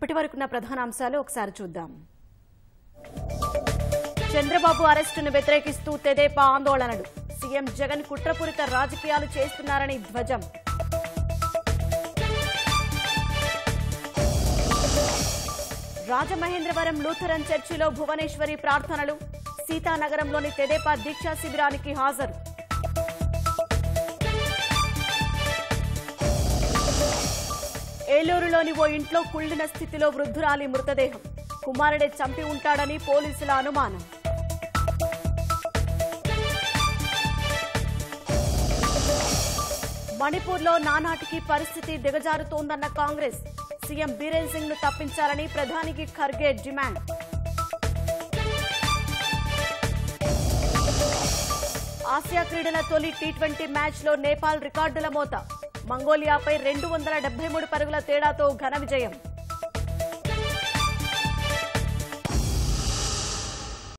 ఇప్పటి వరకున్న ప్రధాన అంశాలు ఒకసారి చూద్దాం చంద్రబాబు అరెస్టును వ్యతిరేకిస్తూ తెదేపా ఆందోళనలు సీఎం జగన్ కుట్రపూరిత రాజకీయాలు చేస్తున్నారని ధ్వజం రాజమహేంద్రవరం లూథరన్ చర్చిలో భువనేశ్వరి ప్రార్థనలు సీతానగరంలోని తెదేపా దీక్షా శిబిరానికి హాజరు ఏలూరులోని ఓ ఇంట్లో కుళ్లిన స్థితిలో వృద్ధురాలి మృతదేహం కుమారుడే చంపి ఉంటాడని పోలీసుల అనుమానం మణిపూర్లో నానాటికి పరిస్థితి దిగజారుతోందన్న కాంగ్రెస్ సీఎం బీరేన్ సింగ్ ను తప్పించాలని ప్రధానికి ఖర్గే డిమాండ్ ఆసియా క్రీడల తొలి టీ ట్వంటీ మ్యాచ్లో నేపాల్ రికార్డుల మోత మంగోలియాపై రెండు వందల డెబ్బై మూడు పరుగుల తేడాతో ఘన విజయం